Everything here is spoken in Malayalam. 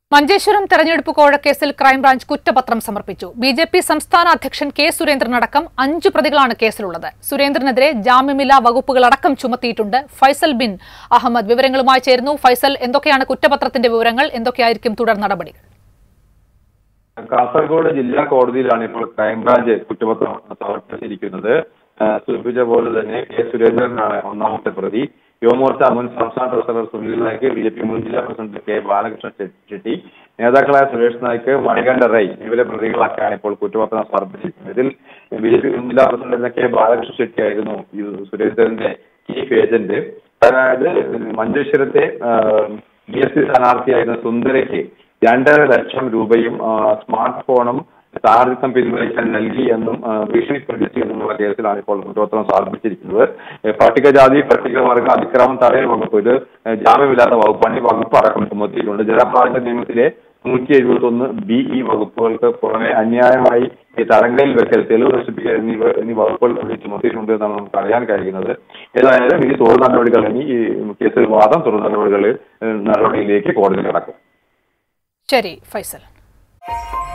മഞ്ചേശ്വരം തെരഞ്ഞെടുപ്പ് കോഴക്കേസിൽ ക്രൈംബ്രാഞ്ച് കുറ്റപത്രം സമർപ്പിച്ചു ബി ജെ പി സംസ്ഥാന അധ്യക്ഷൻ കെ സുരേന്ദ്രനടക്കം അഞ്ചു പ്രതികളാണ് കേസിലുള്ളത് സുരേന്ദ്രനെതിരെ ജാമ്യമില്ലാ വകുപ്പുകളടക്കം ചുമത്തിയിട്ടുണ്ട് ഫൈസൽ ബിൻ അഹമ്മദ് വിവരങ്ങളുമായി ചേരുന്നു ഫൈസൽ എന്തൊക്കെയാണ് കുറ്റപത്രത്തിന്റെ വിവരങ്ങൾ എന്തൊക്കെയായിരിക്കും തുടർ നടപടികൾ കാസർഗോഡ് ജില്ലാ കോടതിയിലാണ് ഇപ്പോൾ ക്രൈംബ്രാഞ്ച് കുറ്റപത്രം സമർപ്പിച്ചിരിക്കുന്നത് ആ, സൂചിപ്പിച്ച പോലെ തന്നെ കെ സുരേന്ദ്രനാണ് ഒന്നാമത്തെ പ്രതി യുവമോർച്ച മുൻ സംസ്ഥാന treasurer Sunil Naik B J P മുൻ ജില്ലാ പ്രസിഡന്റ് കെ ബാലകൃഷ്ണൻ ഷെട്ടി നേതാക്കളായ സുരേഷ് നായിക് മണികണ്ഠ റൈ ഇവരെ പ്രതികളാക്കിയാണ് ഇപ്പോൾ കുറ്റപത്രം സമർപ്പിച്ചിരിക്കുന്നത് ഇതിൽ ബി ജെ പി മുൻ ജില്ലാ പ്രസിഡന്റ് കെ ബാലകൃഷ്ണൻ ഷെട്ടി ആയിരുന്നു ഈ സുരേന്ദ്രന്റെ ചീഫ് ഏജന്റ് അതായത് മഞ്ചേശ്വരത്തെ ബി എസ് പി സ്ഥാനാർത്ഥിയായിരുന്ന സുന്ദരയ്ക്ക് രണ്ടര ലക്ഷം രൂപയും ആ, സ്മാർട്ട് ഫോണും സ്ഥാനാർത്ഥിത്വം പിൻവലിക്കാൻ നൽകി എന്നും ആ, ഭീഷണിപ്പെടുത്തി എന്നുള്ള കേസിലാണ് ഇപ്പോൾ കുറ്റപത്രം സമർപ്പിച്ചിരിക്കുന്നത് ഏ, പട്ടികജാതി പട്ടികവർഗ അതിക്രമം തടയൽ വകുപ്പ് ഇത് ഏ, ജാമ്യമില്ലാത്ത വകുപ്പാണ് ഈ വകുപ്പ് അടക്കം ചുമത്തിയിട്ടുണ്ട് ജനപ്രാതിനിധ്യ നിയമത്തിലെ നൂറ്റി എഴുപത്തി ഒന്ന് ബി ഈ വകുപ്പുകൾക്ക് പുറമെ അന്യായമായി ഈ തടങ്കലിൽ വെക്കൽ തെളിവ് നശിപ്പിക്കൽ എന്നിവ എന്നീ വകുപ്പുകൾ കൂടി ചുമത്തിയിട്ടുണ്ട് എന്നാണ് നമുക്ക് അറിയാൻ കഴിയുന്നത് ഏതായാലും ഇനി തുടർ നടപടികൾ ഇനി ഈ കേസിൽ വാദം തുടർ നടപടികൾ ഏ, നടപടിയിലേക്ക് കോടതി കടക്കും ശരി ഫൈസൽ